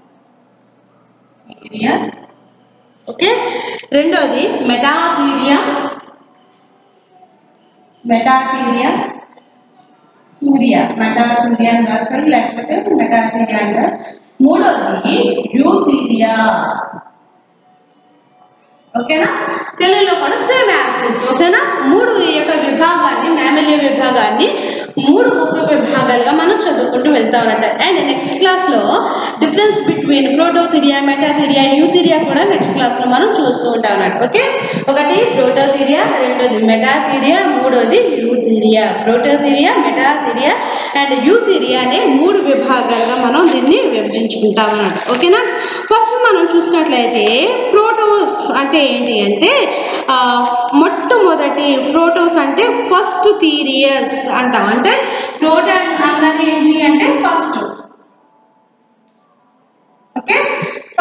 థీరియా ఓకే రెండోది మెటాథీరియా మెటాథీరియా టూరియా మెటాథీరియా అని రాస్తారు లేకపోతే మెటాథీరియా అంటారు మూడోది యూథీరియా ఓకేనా తెలుగులో కూడా సేమ్ యాక్సిస్ ఓకేనా మూడు ఈ యొక్క విభాగాన్ని మ్యామిలియా విభాగాన్ని మూడు ఉప విభాగాలుగా మనం చదువుకుంటూ వెళ్తామన్నమాట అండ్ నెక్స్ట్ క్లాస్లో difference between prototheria metatheria eutheria కూడా నెక్స్ట్ క్లాస్లో మనం చూస్తూ ఉంటాం అన్నమాట ఓకే ఒకటి ప్రోటోథిరియా రెండోది మెటాథిరియా మూడోది యూథిరియా ప్రోటోథిరియా మెటాథిరియా అండ్ యూథిరియా అనే మూడు విభాగాలుగా మనం దీన్ని విభజించుకుంటాం అన్నమాట ఓకేనా ఫస్ట్ మనం చూసినట్లయితే ప్రోటోస్ అంటే ఏంటి అంటే ఆ, మొట్టమొదటి ప్రోటోస్ అంటే ఫస్ట్ థీరియస్ అంటాం అంటే ప్రోటాన్ అనగానే ఏంటి అంటే ఫస్ట్ ఓకే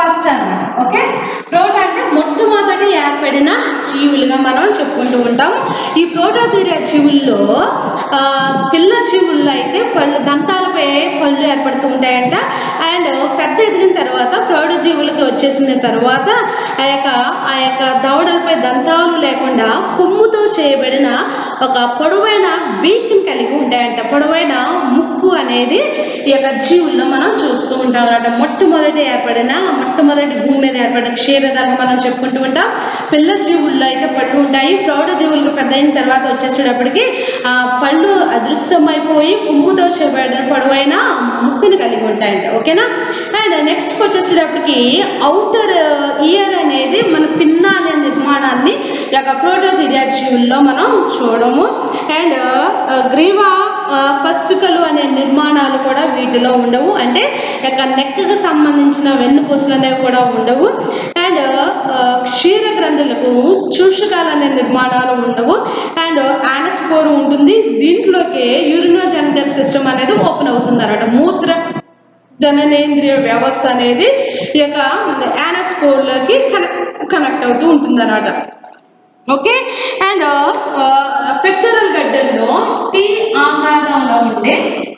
ఫస్ట్ అన్నమాట ఓకే ప్రోటో అంటే మొట్టమొదటి ఏర్పడిన జీవులుగా మనం చెప్పుకుంటూ ఉంటాం ఈ ప్రోటోథీరియా జీవుల్లో ఆ, పిల్ల జీవుల్లో అయితే పళ్ళు దంతాలపై పళ్ళు ఏర్పడుతూ ఉంటాయంట అండ్ పెద్ద ఎదిగిన తర్వాత ప్రౌఢ జీవులకి వచ్చేసిన తర్వాత ఆ యొక్క ఆ యొక్క దవడలపై దంతాలు లేకుండా కొమ్ముతో చేయబడిన ఒక పొడవైన బీక్ని కలిగి ఉంటాయంట పొడవైన ముక్కు అనేది ఈ యొక్క జీవుల్లో మనం చూస్తూ ఉంటాం అన్నమాట మొట్టమొదటి ఏర్పడిన మొట్టమొదటి భూమి మీద ఏర్పడిన క్షీరదాన్ని మనం చెప్పుకుంటూ ఉంటాం పిల్ల జీవుల్లో అయితే పళ్ళు ఉంటాయి ప్రౌఢ జీవులకు పెద్ద అయిన తర్వాత వచ్చేసేటప్పటికి ఆ పళ్ళు అదృశ్యమైపోయి కొమ్ముతో చేయబడిన పొడవైన ముక్కుని కలిగి ఉంటాయంట ఓకేనా అండ్ నెక్స్ట్ వచ్చేసేటప్పటికి అవుటర్ ఇయర్ అనేది మన పిన్న అనే నిర్మాణాన్ని ఈ యొక్క ప్రోటోథిరియా జీవుల్లో మనం చూడము అండ్ గ్రీవా ఆ, పసుకలు అనే నిర్మాణాలు కూడా వీటిలో ఉండవు అంటే ఈ యొక్క నెక్కకు సంబంధించిన వెన్నుపూసలు అనేవి కూడా ఉండవు అండ్ క్షీర గ్రంథులకు చూషకాలు అనే నిర్మాణాలు ఉండవు అండ్ ఆనస్పోర్ ఉంటుంది దీంట్లోకి యూరినోజెనిటల్ సిస్టమ్ అనేది ఓపెన్ అవుతుంది అనమాట మూత్ర జననేంద్రియ వ్యవస్థ అనేది ఈ యొక్క యానస్పోర్లోకి కనెక్ట్ కనెక్ట్ అవుతూ ఉంటుంది అనమాట ఓకే అండ్ పెక్టరల్ గడ్డల్లో టీ ఆకారంలో ఉండే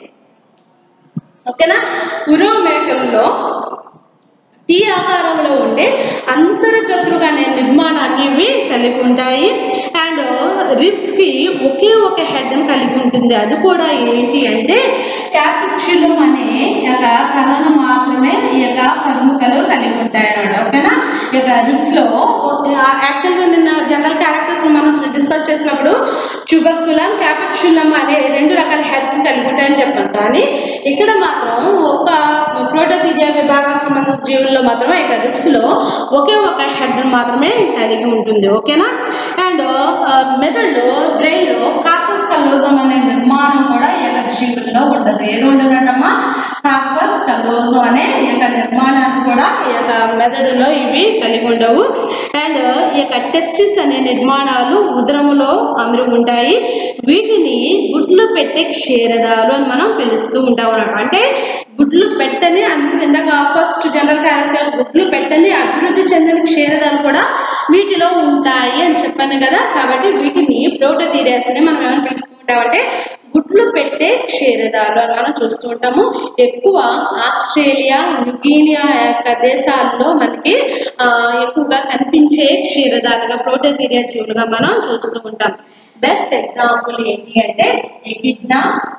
ఓకేనా ఉరో మేకల్లో టీ ఆకారంలో ఉండే అంతర్జత్రుగా అనే నిర్మాణాన్ని ఇవి కలిగి ఉంటాయి అండ్ రిబ్స్కి ఒకే ఒక హెడ్ని కలిగి ఉంటుంది అది కూడా ఏంటి అంటే క్యాపిక్యులం అనే ఈ యొక్క కళను మాత్రమే ఈ యొక్క పరుముకలు కలిగి ఉంటాయి అన్నమాట ఓకేనా ఈ యొక్క రిబ్స్లో యాక్చువల్గా నిన్న జనరల్ క్యారెక్టర్స్ మనం డిస్కస్ చేసినప్పుడు చుబర్కులం క్యాపిక్యులం అనే రెండు రకాల హెడ్స్ కలిగి ఉంటాయని చెప్పాను కానీ ఇక్కడ మాత్రం ఒక ప్రోటోథీరియా విభాగం సంబంధించిన జీవుల్లో మాత్రమే ఇక రిప్స్లో ఒకే ఒక హెడ్ మాత్రమే కలిగి ఉంటుంది ఓకేనా అండ్ మెదడులో బ్రెయిన్లో కార్పస్ కల్లోజం అనే నిర్మాణం కూడా ఈ యొక్క జీవుల్లో ఉండదు ఏది ఉండదంటమ్మా కార్పస్ కల్లోజం అనే ఈ యొక్క నిర్మాణాన్ని కూడా ఈ యొక్క మెదడులో ఇవి కలిగి ఉండవు అండ్ ఈ యొక్క టెస్టిస్ అనే నిర్మాణాలు ఉదరములో అమరు ఉంటాయి వీటిని గుడ్లు పెట్టే క్షీరదాలు అని మనం పిలుస్తూ ఉంటాం అన్నమాట అంటే గుడ్లు పెట్టని అందుకు ఇందాక ఫస్ట్ జనరల్ క్యారెక్టర్ గుడ్లు పెట్టని అభివృద్ధి చెందిన క్షీరదాలు కూడా వీటిలో ఉంటాయి అని చెప్పాను కదా కాబట్టి వీటిని ప్రోటోథీరియాస్ అని మనం ఏమని పిలుస్తూ ఉంటామంటే గుడ్లు పెట్టే క్షీరదాలు అని మనం చూస్తూ ఉంటాము ఎక్కువ ఆస్ట్రేలియా న్యూగినియా యొక్క దేశాల్లో మనకి ఆ, ఎక్కువగా కనిపించే క్షీరదాలుగా ప్రోటోథీరియా జీవులుగా మనం చూస్తూ ఉంటాం బెస్ట్ ఎగ్జాంపుల్ ఏంటి అంటే echidna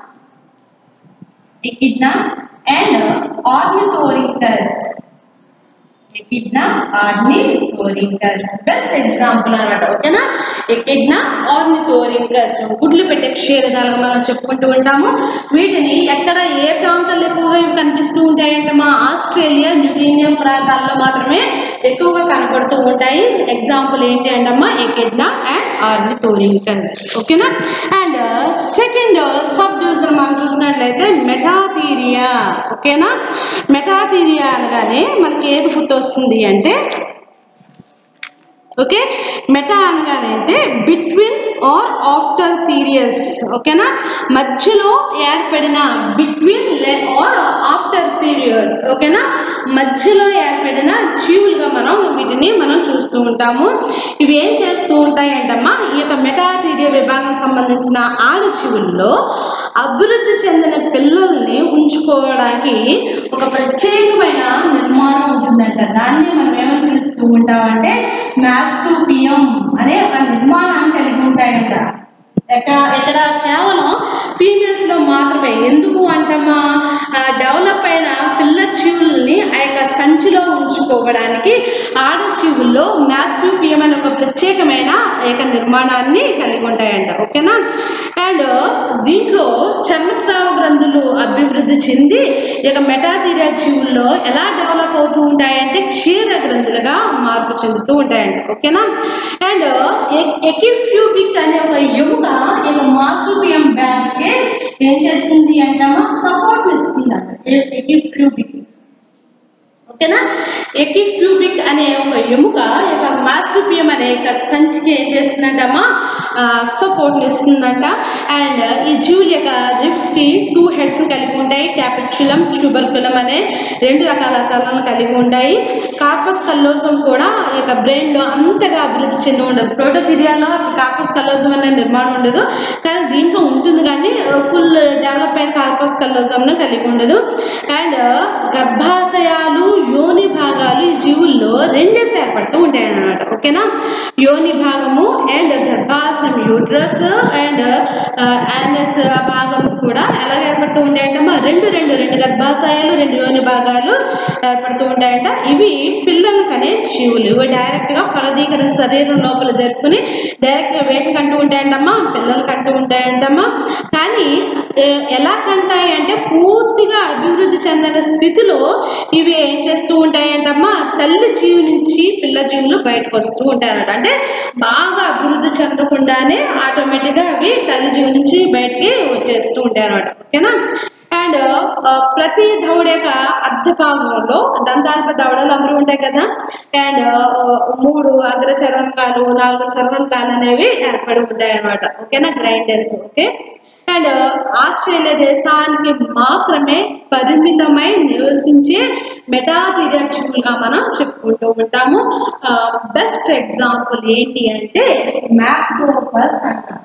echidna and ornithorhynchus echidna ornithorhynchus best example అన్నమాట ఓకేనా ఎకిడ్నా ఆర్నిథోరింకస్ గుడ్లు పెట్టే క్షీరదాలుగా మనం చెప్పుకుంటూ ఉంటాము వీటిని ఎక్కడ ఏ ప్రాంతాల్లో ఎక్కువగా ఇవి కనిపిస్తూ ఉంటాయంటే మా ఆస్ట్రేలియా న్యూగినియా ప్రాంతాల్లో మాత్రమే ఎక్కువగా కనపడుతూ ఉంటాయి ఎగ్జాంపుల్ ఏంటి అంటమ్మా ఎకిడ్నా అండ్ ఆర్నిథోరింకస్ ఓకేనా అండ్ సెకండ్ సబ్ డివిజన్ మనం చూసినట్లయితే మెటాథీరియా ఓకేనా మెటాథీరియా అనగానే మనకి ఏది గుర్తొస్తుంది అంటే ఓకే మెటా అనగానే అంటే బిట్వీన్ ఆర్ ఆఫ్టర్ థీరియస్ ఓకేనా మధ్యలో ఏర్పడిన బిట్వీన్ ఆర్ ఆఫ్టర్ థీరియస్ ఓకేనా మధ్యలో ఏర్పడిన జీవులుగా మనం వీటిని మనం చూస్తూ ఉంటాము ఇవి ఏం చేస్తూ ఉంటాయంటమ్మా ఈ యొక్క మెటాథీరియా విభాగం సంబంధించిన ఆడ జీవుల్లో అభివృద్ధి చెందిన పిల్లల్ని ఉంచుకోవడానికి ఒక ప్రత్యేకమైన నిర్మాణం ఉంటుందంట దాన్ని మనం ఏమని పిలుస్తూ ఉంటామంటే మ్యాసూపియం అనే ఒక నిర్మాణాన్ని కలిగి ఉంటాయంట ఎక్కడ ఇక్కడ కేవలం ఫీమేల్స్ లో మాత్రమే ఎందుకు అంటమా డెవలప్ అయిన పిల్ల జీవుల్ని ఆ యొక్క సంచిలో ఉంచుకోవడానికి ఆడ జీవుల్లో మ్యాస్యూపియం అనే ఒక ప్రత్యేకమైన ఆ యొక్క నిర్మాణాన్ని కలిగి ఉంటాయంట ఓకేనా అండ్ దీంట్లో చర్మస్రావ గ్రంథులు అభివృద్ధి చెంది ఈ యొక్క మెటాథీరియా జీవుల్లో ఎలా డెవలప్ అవుతూ ఉంటాయంటే క్షీర గ్రంథులుగా మార్పు చెందుతూ ఉంటాయంట ఓకేనా అండ్ ఎకిఫ్యూబిక్ అనే ఒక ఎముక ఈ యొక్క మాసూపియం బ్యాగ్కి ఏం చేస్తుంది అంటామా సపోర్ట్ ఇస్తుంది అంట ఎకిఫ్యూబిక్ ఓకేనా ఎకిఫ్యూబిక్ అనే ఒక ఎముక యొక్క మాస్టిపియం అనే యొక్క సంచికి ఏం చేస్తుందంటమ్మా సపోర్ట్ ఇస్తుందంట అండ్ ఈ జీవుల యొక్క రిబ్స్కి టూ హెడ్స్ కలిగి ఉంటాయి క్యాపిచులం ట్యూబర్కులం అనే రెండు రకాల తలను కలిగి ఉంటాయి కార్పస్ కల్లోజం కూడా ఈ యొక్క బ్రెయిన్లో అంతగా అభివృద్ధి చెంది ఉండదు ప్రోటోథిరియాలో అసలు కార్పస్ కల్లోజం అనే నిర్మాణం ఉండదు కానీ దీంట్లో ఉంటుంది కానీ ఫుల్ డెవలప్మెంట్ కార్పస్ కల్లోజంను కలిగి ఉండదు అండ్ గర్భాశయాలు యోని భాగాలు ఈ జీవుల్లో రెండేసి ఏర్పడుతూ ఉంటాయి అన్నమాట ఓకేనా యోని భాగము అండ్ గర్భాశయం యూట్రస్ అండ్ యానస్ భాగము కూడా ఎలా ఏర్పడుతూ ఉంటాయంటమ్మా రెండు రెండు రెండు గర్భాశయాలు రెండు యోని భాగాలు ఏర్పడుతూ ఉంటాయంట ఇవి పిల్లలకు అనే జీవులు ఇవి డైరెక్ట్గా ఫలదీకరణ శరీరం లోపల జరుపుకుని డైరెక్ట్గా వేటి కంటూ ఉంటాయంటమ్మా పిల్లలు కంటూ ఉంటాయంటమ్మా కానీ ఏ, ఎలా కంటాయి అంటే పూర్తిగా అభివృద్ధి చెందిన స్థితిలో ఇవి ఏం చేస్తూ ఉంటాయంటమ్మా తల్లి జీవి నుంచి పిల్ల జీవులు బయటకు వస్తూ ఉంటాయన్నమాట అంటే బాగా అభివృద్ధి చెందకుండానే ఆటోమేటిక్గా అవి తల్లి జీవి నుంచి బయటికి వచ్చేస్తూ ఉంటాయి అనమాట ఓకేనా అండ్ ప్రతి దవడ యొక్క అర్ధ భాగంలో దంతాల్ప దవడలు అమరు ఉంటాయి కదా అండ్ మూడు అగ్ర చర్వణకాలు నాలుగు చర్వణకాలు అనేవి ఏర్పడి ఉంటాయి అన్నమాట ఓకేనా గ్రైండర్స్ ఓకే అండ్ ఆస్ట్రేలియా దేశానికి మాత్రమే పరిమితమై నివసించే మెటాథిరియాక్చువల్గా మనం చెప్పుకుంటూ ఉంటాము బెస్ట్ ఎగ్జాంపుల్ ఏంటి అంటే మ్యాక్రోపస్ అంటాం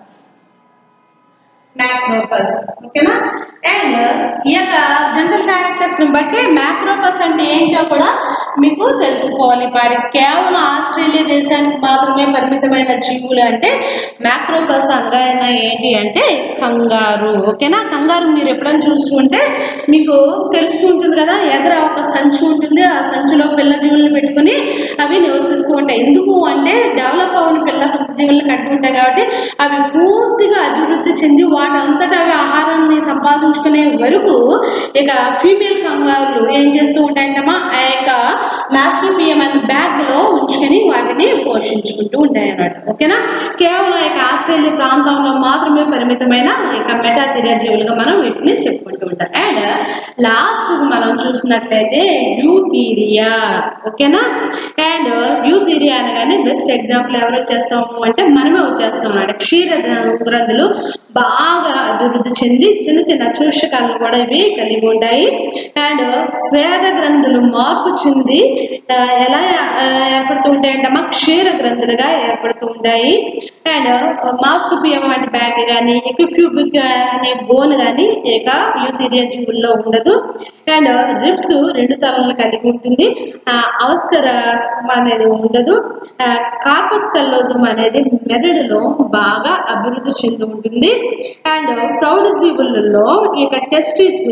మ్యాక్రోపస్ ఓకేనా అండ్ ఈ యొక్క జనరల్ క్యారెక్టర్స్ ని బట్టి మ్యాక్రోపస్ అంటే ఏంటో కూడా మీకు తెలుసుకోవాలి మరి కేవలం ఆస్ట్రేలియా దేశానికి మాత్రమే పరిమితమైన జీవులు అంటే మ్యాక్రోపస్ అనగా ఏంటి అంటే కంగారు ఓకేనా కంగారు మీరు ఎప్పుడైనా చూస్తుంటే మీకు తెలుస్తూ ఉంటుంది కదా ఎదుర ఒక సంచి ఉంటుంది ఆ సంచిలో పిల్ల జీవులను పెట్టుకుని అవి నివసిస్తూ ఉంటాయి ఎందుకు అంటే డెవలప్ అవ్వని పిల్ల జీవులను కట్టి ఉంటాయి కాబట్టి అవి పూర్తిగా అభివృద్ధి చెంది వాటి అంతటా అవి ఆహారాన్ని సంపాదించుకునే వరకు ఇక ఫీమేల్ కంగారులు ఏం చేస్తూ ఉంటాయంటమ్మా ఆ యొక్క మ్యాస్ట్రోపియం అనే బ్యాగ్లో ఉంచుకొని వాటిని పోషించుకుంటూ ఉంటాయి అన్నమాట ఓకేనా కేవలం ఈ యొక్క ఆస్ట్రేలియా ప్రాంతంలో మాత్రమే పరిమితమైన ఇక మెటాథిరియా జీవులుగా మనం వీటిని చెప్పుకుంటూ ఉంటాం అండ్ లాస్ట్ మనం చూసినట్లయితే యూథీరియా ఓకేనా అండ్ యూథీరియా అనగానే బెస్ట్ ఎగ్జాంపుల్ ఎవరు వచ్చేస్తాము అంటే మనమే వచ్చేస్తాం అన్నమాట క్షీర గ్రంథులు బాగా అభివృద్ధి చెంది చిన్న చిన్న చూషకాలను కూడా ఇవి కలిగి ఉంటాయి అండ్ స్వేద గ్రంథులు మార్పు చెంది ఆ, ఎలా ఆ, ఏర్పడుతూ ఉంటాయంటమ్మా క్షీర గ్రంథులుగా ఏర్పడుతూ ఉంటాయి అండ్ మాసుపియం వంటి బ్యాగ్ కానీ ఎక్యూబ్యూబిక్ అనే బోన్ కానీ ఇక యూథీరియా జీవుల్లో ఉండదు అండ్ రిబ్స్ రెండు తలలను కలిగి ఉంటుంది ఆ, అవస్కర అనేది ఉండదు ఆ, కార్పస్ కల్లోజం అనేది మెదడులో బాగా అభివృద్ధి చెంది ఉంటుంది అండ్ ప్రౌఢ జీవులలో ఇక టెస్టిస్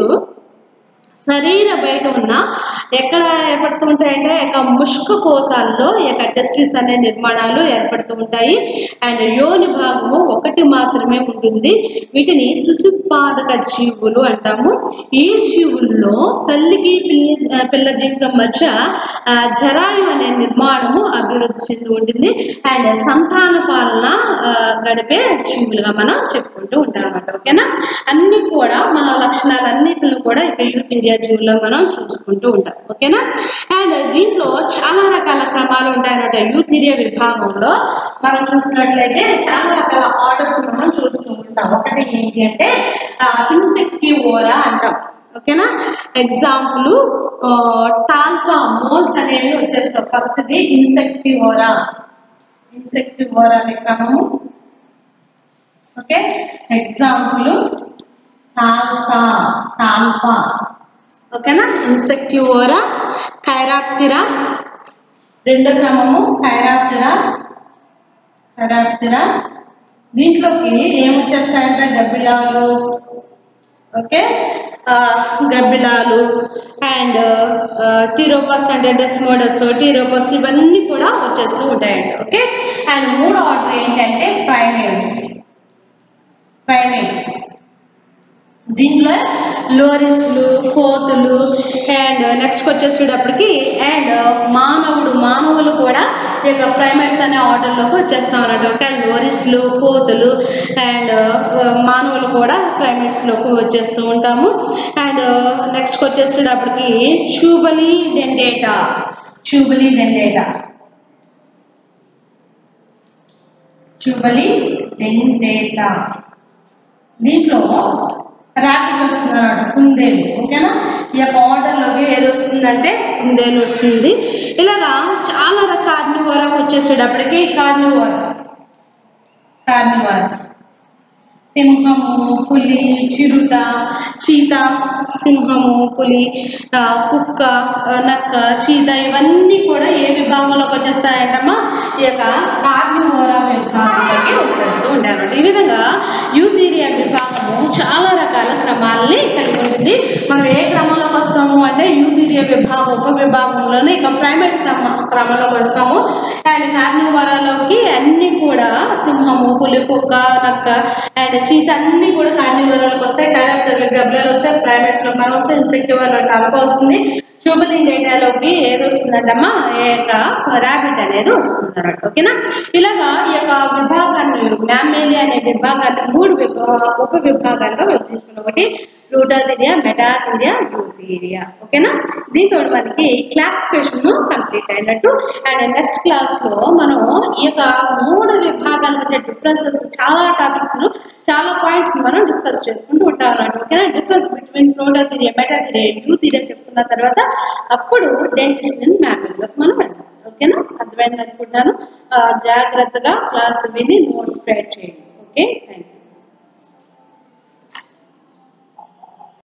శరీర బయట ఉన్న ఎక్కడ ఏర్పడుతూ ఉంటాయంటే ఇక ముష్క కోశాల్లో ఈ యొక్క టెస్టిస్ అనే నిర్మాణాలు ఏర్పడుతూ ఉంటాయి అండ్ యోని భాగము ఒకటి మాత్రమే ఉంటుంది వీటిని శిశుపాదక జీవులు అంటాము ఈ జీవుల్లో తల్లికి పిల్లి ఆ, పిల్ల జీవితం మధ్య ఆ, జరాయు అనే నిర్మాణము అభివృద్ధి చెంది ఉంటుంది అండ్ సంతాన పాలన ఆ, గడిపే జీవులుగా మనం చెప్పుకుంటూ ఉంటాం అన్నమాట ఓకేనా అన్ని కూడా మన లక్షణాలన్నిటిని కూడా ఇక యూత్ ఏరియా జీవుల్లో మనం చూసుకుంటూ ఉంటాం ఓకేనా అండ్ దీంట్లో చాలా రకాల క్రమాలు ఉంటాయన్నమాట యూత్ ఏరియా విభాగంలో మనం చూసినట్లయితే చాలా రకాల ఆర్డర్స్ మనం చూస్తూ ఉంటాం ఒకటి ఏంటి అంటే ఇన్సెక్టివోరా అంటాం ఓకేనా ఎగ్జాంపుల్ టాల్పా మోల్స్ అనేవి వచ్చేస్తాయి ఫస్ట్ ది ఇన్సెక్టివోరా ఇన్సెక్టివోరా అనే క్రమము ఓకే ఎగ్జాంపుల్ టాల్సా టాల్పా ఓకేనా ఇన్సెక్టివోరా కైరాప్తిరా రెండో క్రమము కైరాప్టరా కైరాప్టరా దీంట్లోకి ఏమొచ్చేస్తాయంటే గబ్బిలాలు ఓకే ఆ, గబ్బిలాలు అండ్ టీరోపస్ అంటే డెస్మోడస్ టీరోపస్ ఇవన్నీ కూడా వచ్చేస్తూ ఉంటాయండి ఓకే అండ్ మూడో ఆర్డర్ ఏంటంటే ప్రైమేట్స్ ప్రైమేట్స్ దీంట్లో లోరిస్లు కోతులు అండ్ నెక్స్ట్ వచ్చేసేటప్పటికి అండ్ మానవుడు మానవులు కూడా ఈ యొక్క ప్రైమేట్స్ అనే ఆర్డర్లోకి వచ్చేస్తాం అన్నట్టు ఓకే లోరిస్లు కోతులు అండ్ మానవులు కూడా ప్రైమేట్స్లోకి వచ్చేస్తూ ఉంటాము అండ్ నెక్స్ట్ వచ్చేసేటప్పటికి చూబలి డెండేటా ట్యూబలీ డెండేటా ట్యూబలీ డెండేటా దీంట్లో ర్యాపిడ్ వస్తుంది అన్నమాట కుందేలు ఓకేనా ఈ యొక్క ఆర్డర్లోకి ఏది వస్తుందంటే కుందేలు వస్తుంది ఇలాగా చాలా రకాల కార్నివోరా వచ్చేసేటప్పటికి కార్నివోరా కార్నివార్ సింహము పులి చిరుత చీత సింహము పులి ఆ, కుక్క ఆ, నక్క చీత ఇవన్నీ కూడా ఏ విభాగంలోకి వచ్చేస్తాయంటమ్మా ఈ యొక్క కార్నివోరా విభాగంలోకి వచ్చేస్తూ ఉంటారు ఈ విధంగా యూథీరియా విభాగము చాలా రకాల క్రమాలని కలిగి ఉంటుంది మనం ఏ క్రమంలోకి వస్తాము అంటే యూథీరియా విభాగం ఉప విభాగంలోనే ఇక ప్రైమేట్స్ క్రమ క్రమంలోకి వస్తాము అండ్ కార్నివోరాలోకి అన్నీ కూడా సింహము పులి కుక్క నక్క అండ్ చీత అన్నీ కూడా కార్నివోరాలకు వస్తాయి క్యారెక్టర్లు గబ్బలు వస్తాయి ప్రైమేట్స్లో మనం వస్తాయి ఇన్సెక్టివర్లో కలప వస్తుంది ట్యూబలిన్ డేటాలోకి ఏది వస్తుందంటమ్మా ఈ యొక్క ర్యాబిట్ అనేది వస్తుంది అన్నమాట ఓకేనా ఇలాగా ఈ యొక్క విభాగాన్ని మ్యామేలియా అనే విభాగాన్ని మూడు విభా ఉప విభాగాలుగా విభజించుకున్నాం ఒకటి రూటోథీరియా మెటాథీరియా యూథీరియా ఓకేనా దీంతో మనకి క్లాసిఫికేషన్ కంప్లీట్ అయినట్టు అండ్ నెక్స్ట్ క్లాస్లో మనం ఈ యొక్క మూడు విభాగాల మధ్య డిఫరెన్సెస్ చాలా టాపిక్స్ చాలా పాయింట్స్ మనం డిస్కస్ చేసుకుంటూ ఉంటాం అన్నమాట ఓకేనా difference between prototheria metatheria eutheria చెప్పుకున్న తర్వాత అప్పుడు డెంటిషన్ మ్యాపింగ్లోకి మనం వెళ్దాం ఓకేనా అర్థమైంది అనుకుంటున్నాను ఆ, జాగ్రత్తగా క్లాస్ విని నోట్స్ ప్రిపేర్ చేయండి ఓకే థ్యాంక్ యూ